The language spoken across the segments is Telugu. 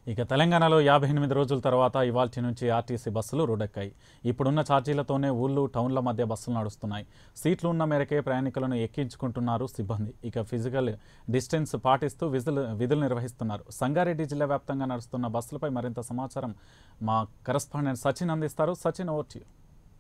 ఇక తెలంగాణలో యాభై ఎనిమిది రోజుల తర్వాత ఇవాల్టి నుంచి ఆర్టీసీ బస్సులు రోడ్డెక్కాయి ఇప్పుడున్న ఛార్జీలతోనే ఊళ్ళు టౌన్ల మధ్య బస్సులు నడుస్తున్నాయి సీట్లు ఉన్న మేరకే ప్రయాణికులను ఎక్కించుకుంటున్నారు సిబ్బంది ఇక ఫిజికల్ డిస్టెన్స్ పాటిస్తూ విధులు విధులు నిర్వహిస్తున్నారు సంగారెడ్డి జిల్లా వ్యాప్తంగా నడుస్తున్న బస్సులపై మరింత సమాచారం మా కరస్పాండెంట్ సచిన్ అందిస్తారు సచిన్ ఓవర్ టు యు.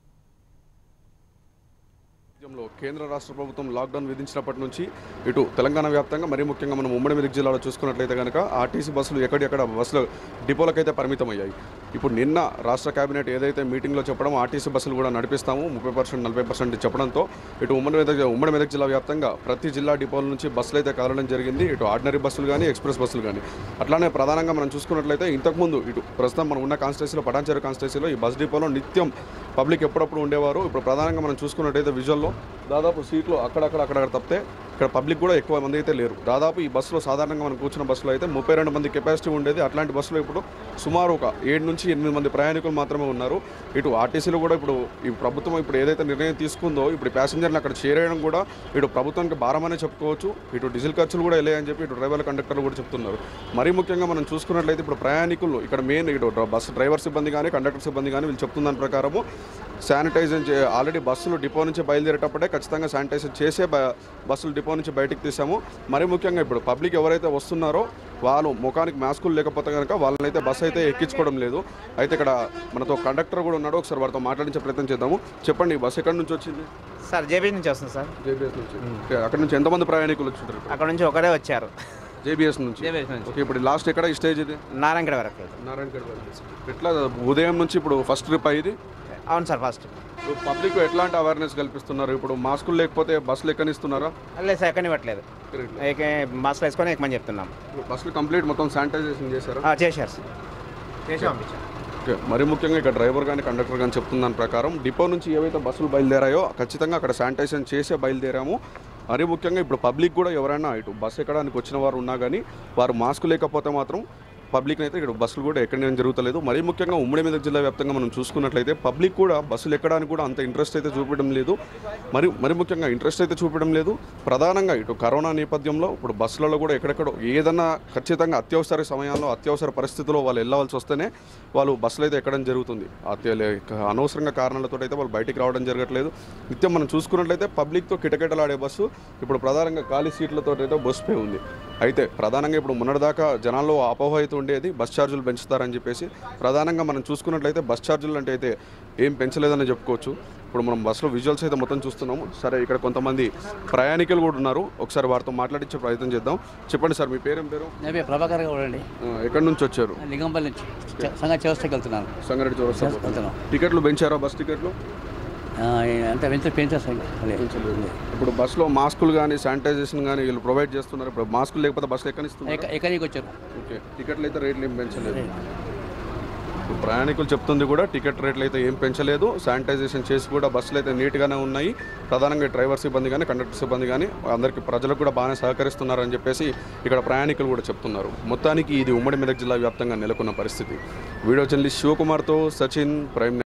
నేపథ్యంలో కేంద్ర రాష్ట్ర ప్రభుత్వం లాక్డౌన్ విధించినప్పటి నుంచి ఇటు తెలంగాణ వ్యాప్తంగా మరీ ముఖ్యంగా మనం ఉమ్మడి మెదక్ జిల్లాలో చూసుకున్నట్లయితే కనుక ఆర్టీసీ బస్సులు ఎక్కడెక్కడ బస్సులు డిపోలకైతే పరిమితం అయ్యాయి ఇప్పుడు నిన్న రాష్ట్ర కేబినెట్ ఏదైతే మీటింగ్లో చెప్పడం ఆర్టీసీ బస్సులు కూడా నడిపిస్తాము ముప్పై పర్సెంట్ నలభై పర్సెంట్ చెప్పడంతో ఇటు ఉమ్మడి మెదక్ ఉమ్మడి మెదక్ జిల్లా వ్యాప్తంగా ప్రతి జిల్లా డిపోల నుంచి బస్సులు అయితే కదలడం జరిగింది ఇటు ఆర్డినరీ బస్సులు కానీ ఎక్స్ప్రెస్ బస్సులు కానీ అట్లానే ప్రధానంగా మనం చూసుకున్నట్లయితే ఇంతకుముందు ఇటు ప్రస్తుతం మనం ఉన్న కాన్స్టిట్యూన్సీలో పటాన్చేరు కాన్స్టిట్యూన్సీలో ఈ బస్ డిపోలో నిత్యం పబ్లిక్ ఎప్పుడప్పుడు ఉండేవారు ఇప్పుడు ప్రధానంగా మనం చూసుకున్నట్టయితే విజువల్లో దాదాపు సీట్లు అక్కడక్కడ అక్కడక్కడ తప్పితే ఇక్కడ పబ్లిక్ కూడా ఎక్కువ మంది అయితే లేరు దాదాపు ఈ బస్సులో సాధారణంగా మనం కూర్చున్న బస్సులో అయితే ముప్పై రెండు మంది కెపాసిటీ ఉండేది అట్లాంటి బస్సులో ఇప్పుడు సుమారు ఒక ఏడు నుంచి ఎనిమిది మంది ప్రయాణికులు మాత్రమే ఉన్నారు ఇటు ఆర్టీసీలో కూడా ఇప్పుడు ఈ ప్రభుత్వం ఇప్పుడు ఏదైతే నిర్ణయం తీసుకుందో ఇప్పుడు ప్యాసింజర్లు అక్కడ చేరేయడం కూడా ఇటు ప్రభుత్వానికి భారమనే చెప్పుకోవచ్చు ఇటు డీజిల్ ఖర్చులు కూడా వెళ్ళాయని చెప్పి ఇటు డ్రైవర్ల కండక్టర్లు కూడా చెప్తున్నారు మరీ ముఖ్యంగా మనం చూసుకున్నట్లయితే ఇప్పుడు ప్రయాణికులు ఇక్కడ మెయిన్ ఇటు డ్ర- బస్సు డ్రైవర్ సిబ్బంది కానీ కండక్టర్ సిబ్బంది కానీ వీళ్ళు చెప్తున్న దాని ప్రకారము శానిటైజర్ చే ఆల్రెడీ బస్సులు డిపో నుంచి బయలుదేరేటప్పుడే ఖచ్చితంగా శానిటైజర్ చేసే బ- బస్సులు డిపో నుంచి బయటికి తీసాము మరీ ముఖ్యంగా ఇప్పుడు పబ్లిక్ ఎవరైతే వస్తున్నారో వాళ్ళు ముఖానికి మాస్కులు లేకపోతే కనుక వాళ్ళనైతే బస్సు అయితే ఎక్కించుకోవడం లేదు అయితే ఇక్కడ మనతో కండక్టర్ కూడా ఉన్నాడు ఒకసారి వారితో మాట్లాడించే ప్రయత్నం చేద్దాము చెప్పండి ఈ బస్సు ఎక్కడి నుంచి వచ్చింది సార్ జేబీ నుంచి వస్తుంది సార్ జేబీఎస్ నుంచి ఓకే, అక్కడ నుంచి ఎంతమంది ప్రయాణికులు వచ్చింటారు అక్కడ నుంచి ఒకరే వచ్చారు జేబీఎస్ నుంచి జేబీఎస్ నుంచి ఓకే ఇప్పుడు లాస్ట్ ఎక్కడ ఈ స్టేజ్ ఇది నారాయణగడ వరకు నారాయణగఢ్ ఎట్లా ఉదయం నుంచి ఇప్పుడు ఫస్ట్ ట్రిప్ అయ్యింది అవును సార్ ఫస్ట్ ఇప్పుడు పబ్లిక్ ఎట్లాంటి అవేర్నెస్ కల్పిస్తున్నారు ఇప్పుడు మాస్కులు లేకపోతే బస్సులు ఎక్కనిస్తున్నారా లేదు సార్ ఎక్కనివ్వట్లేదు ఏకే బస్సులు వేసుకొని ఎక్కమని చెప్తున్నాం ఇప్పుడు బస్సులు కంప్లీట్ మొత్తం శానిటైజేషన్ చేశారా ఆ, చేశారు సార్ చేసి పంపించాం ఓకే మరి ముఖ్యంగా ఇక్కడ డ్రైవర్ కానీ కండక్టర్ కానీ చెప్తున్న దాని ప్రకారం డిపో నుంచి ఏవైతే బస్సులు బయలుదేరాయో ఖచ్చితంగా అక్కడ శానిటైజేషన్ చేసే బయలుదేరాము మరీ ముఖ్యంగా ఇప్పుడు పబ్లిక్ కూడా ఎవరైనా ఇటు బస్సు ఎక్కడానికి వచ్చిన వారు ఉన్నా కానీ వారు మాస్క్ లేకపోతే మాత్రం పబ్లిక్ అయితే ఇక్కడ బస్సులు కూడా ఎక్కడం జరుగుతలేదు మరీ ముఖ్యంగా ఉమ్మడి మెదక్ జిల్లా వ్యాప్తంగా మనం చూసుకున్నట్లయితే పబ్లిక్ కూడా బస్సులు ఎక్కడానికి కూడా అంత ఇంట్రెస్ట్ అయితే చూపించడం లేదు మరి మరి ముఖ్యంగా ఇంట్రెస్ట్ అయితే చూపించడం లేదు ప్రధానంగా ఇటు కరోనా నేపథ్యంలో ఇప్పుడు బస్సులలో కూడా ఎక్కడెక్కడో ఏదన్నా ఖచ్చితంగా అత్యవసర సమయాల్లో అత్యవసర పరిస్థితుల్లో వాళ్ళు వెళ్ళవలసి వస్తేనే వాళ్ళు బస్సులు అయితే ఎక్కడం జరుగుతుంది అత్య లే- అనవసరంగా కారణాలతో అయితే వాళ్ళు బయటికి రావడం జరగట్లేదు నిత్యం మనం చూసుకున్నట్లయితే పబ్లిక్తో కిటకిటలాడే బస్సు ఇప్పుడు ప్రధానంగా ఖాళీ సీట్లతో అయితే బస్సుపై ఉంది అయితే ప్రధానంగా ఇప్పుడు మొన్నటిదాకా జనాల్లో అపోహ అయితే ఉండేది బస్ ఛార్జీలు పెంచుతారని చెప్పేసి ప్రధానంగా మనం చూసుకున్నట్లయితే బస్ ఛార్జీలు అంటే అయితే ఏం పెంచలేదని చెప్పుకోవచ్చు ఇప్పుడు మనం బస్సులో విజువల్స్ అయితే మొత్తం చూస్తున్నాము సరే ఇక్కడ కొంతమంది ప్రయాణికులు కూడా ఉన్నారు ఒకసారి వారితో మాట్లాడించే ప్రయత్నం చేద్దాం చెప్పండి సార్ మీ పేరేం పేరు నా పేరు ప్రభాకర్ గౌడ్ అండి ఆ, ఎక్కడి నుంచి వచ్చారు లింగంపల్లి నుంచి చ- సంగ చౌస్తకి వెళ్తున్నాను సంగారెడ్డి చౌరస్తా వెళ్తున్నాం టికెట్లు పెంచారా బస్ టికెట్లు ఆ, అంత పెంచ పెంచేస్తాను ఇప్పుడు బస్సులో మాస్కులు కానీ శానిటైజేషన్ కానీ వీళ్ళు ప్రొవైడ్ చేస్తున్నారు ఇప్పుడు మాస్కులు లేకపోతే బస్సులు ఎక్కనిస్తున్నారు ఎక్కడికి వచ్చారు ఓకే టికెట్లు అయితే రేట్లు ఏం పెంచలేదు ఇప్పుడు ప్రయాణికులు చెప్తుంది కూడా టికెట్ రేట్లు అయితే ఏం పెంచలేదు శానిటైజేషన్ చేసి కూడా బస్సులు అయితే నీట్గానే ఉన్నాయి ప్రధానంగా డ్రైవర్ సిబ్బంది కానీ కండక్టర్ సిబ్బంది కానీ అందరికీ ప్రజలకు కూడా బాగానే సహకరిస్తున్నారని చెప్పేసి ఇక్కడ ప్రయాణికులు కూడా చెప్తున్నారు మొత్తానికి ఇది ఉమ్మడి మెదక్ జిల్లా వ్యాప్తంగా నెలకొన్న పరిస్థితి వీడియో జర్నలిస్ట్ శివకుమార్తో సచిన్ ప్రైమ్